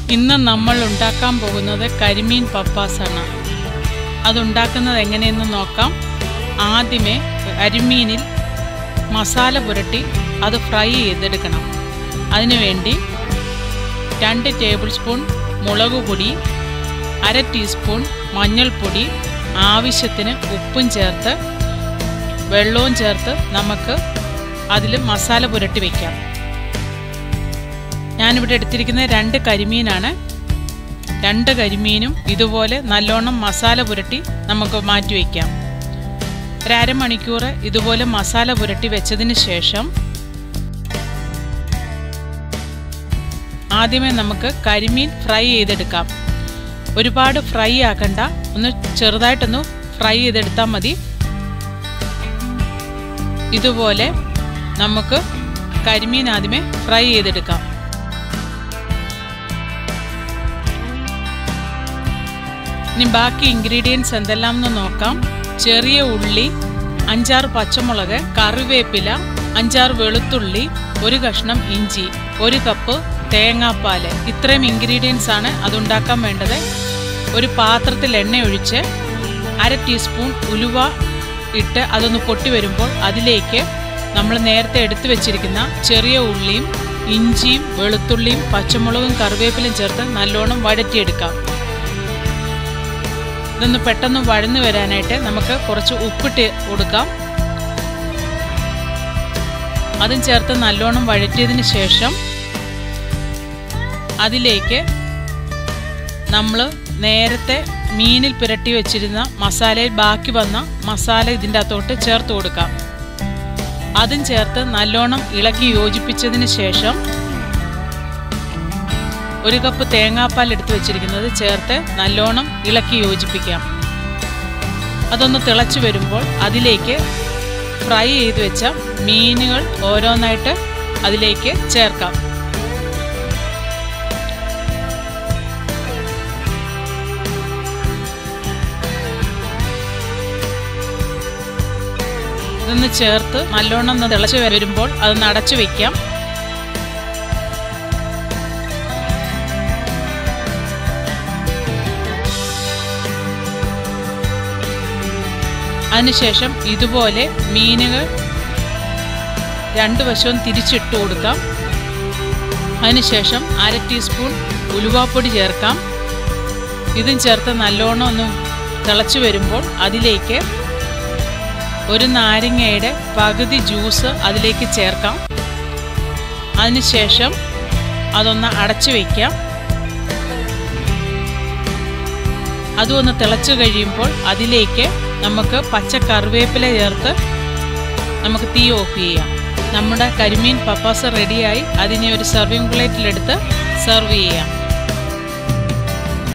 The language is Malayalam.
ഇന്ന് നമ്മൾ ഉണ്ടാക്കാൻ പോകുന്നത് കരിമീൻ പപ്പാസാണ് അതുണ്ടാക്കുന്നത് എങ്ങനെയെന്ന് നോക്കാം ആദ്യമേ കരിമീനിൽ മസാല പുരട്ടി അത് ഫ്രൈ ചെയ്തെടുക്കണം അതിനുവേണ്ടി രണ്ട് ടേബിൾ സ്പൂൺ മുളക് പൊടി അര ടീസ്പൂൺ മഞ്ഞൾപ്പൊടി ആവശ്യത്തിന് ഉപ്പും ചേർത്ത് വെള്ളവും ചേർത്ത് നമുക്ക് അതിൽ മസാല പുരട്ടി വയ്ക്കാം ഞാനിവിടെ എടുത്തിരിക്കുന്നത് രണ്ട് കരിമീനാണ് രണ്ട് കരിമീനും ഇതുപോലെ നല്ലോണം മസാല പുരട്ടി നമുക്ക് മാറ്റി വയ്ക്കാം ഒരു അരമണിക്കൂർ ഇതുപോലെ മസാല പുരട്ടി വെച്ചതിന് ശേഷം ആദ്യമേ നമുക്ക് കരിമീൻ ഫ്രൈ ചെയ്തെടുക്കാം ഒരുപാട് ഫ്രൈ ആക്കണ്ട ഒന്ന് ചെറുതായിട്ടൊന്ന് ഫ്രൈ ചെയ്തെടുത്താൽ മതി ഇതുപോലെ നമുക്ക് കരിമീൻ ആദ്യമേ ഫ്രൈ ചെയ്തെടുക്കാം ഇനി ബാക്കി ഇൻഗ്രീഡിയൻസ് എന്തെല്ലാം എന്ന് നോക്കാം ചെറിയ ഉള്ളി അഞ്ചാറ് പച്ചമുളക് കറിവേപ്പില അഞ്ചാറ് വെളുത്തുള്ളി ഒരു കഷ്ണം ഇഞ്ചി ഒരു കപ്പ് തേങ്ങാപ്പാൽ ഇത്രയും ഇൻഗ്രീഡിയൻസ് ആണ് അതുണ്ടാക്കാൻ വേണ്ടത് ഒരു പാത്രത്തിൽ എണ്ണ ഒഴിച്ച് അര ടീസ്പൂൺ ഉലുവ ഇട്ട് അതൊന്ന് പൊട്ടി വരുമ്പോൾ അതിലേക്ക് നമ്മൾ നേരത്തെ എടുത്തു വെച്ചിരിക്കുന്ന ചെറിയ ഉള്ളിയും ഇഞ്ചിയും വെളുത്തുള്ളിയും പച്ചമുളകും കറിവേപ്പിലയും ചേർത്ത് നല്ലോണം വഴറ്റിയെടുക്കാം ഇതൊന്ന് പെട്ടെന്ന് വഴന്നു വരാനായിട്ട് നമുക്ക് കുറച്ച് ഉപ്പിട്ട് കൊടുക്കാം അതും ചേർത്ത് നല്ലോണം വഴറ്റിയതിന് ശേഷം അതിലേക്ക് നമ്മൾ നേരത്തെ മീനിൽ പുരട്ടി വെച്ചിരുന്ന മസാലയിൽ ബാക്കി വന്ന മസാല ഇതിൻ്റെ അകത്തോട്ട് ചേർത്ത് കൊടുക്കാം അതും ചേർത്ത് നല്ലോണം ഇളക്കി യോജിപ്പിച്ചതിന് ശേഷം ഒരു കപ്പ് തേങ്ങാപ്പാൽ എടുത്ത് വെച്ചിരിക്കുന്നത് ചേർത്ത് നല്ലോണം ഇളക്കി യോജിപ്പിക്കാം അതൊന്ന് തിളച്ച് വരുമ്പോൾ അതിലേക്ക് ഫ്രൈ ചെയ്ത് വെച്ച മീനുകൾ ഓരോന്നായിട്ട് അതിലേക്ക് ചേർക്കാം ഇതൊന്ന് ചേർത്ത് നല്ലോണം ഒന്ന് തിളച്ച് വരുമ്പോൾ അതൊന്ന് അടച്ചു വെക്കാം അതിനുശേഷം ഇതുപോലെ മീനുകൾ രണ്ട് വശവും തിരിച്ചിട്ട് കൊടുക്കാം അതിനുശേഷം അര ടീസ്പൂൺ ഉലുവാപ്പൊടി ചേർക്കാം ഇതും ചേർത്ത് നല്ലോണം ഒന്ന് തിളച്ച് വരുമ്പോൾ അതിലേക്ക് ഒരു നാരങ്ങയുടെ പകുതി ജ്യൂസ് അതിലേക്ക് ചേർക്കാം അതിനുശേഷം അതൊന്ന് അടച്ചു വയ്ക്കാം അതും ഒന്ന് തിളച്ച് കഴിയുമ്പോൾ അതിലേക്ക് നമുക്ക് പച്ച കറിവേപ്പില ചേർത്ത് നമുക്ക് തീ ഓഫ് ചെയ്യാം നമ്മുടെ കരിമീൻ പപ്പാസ് റെഡിയായി അതിനെ ഒരു സെർവിങ് പ്ലേറ്റിലെടുത്ത് സെർവ് ചെയ്യാം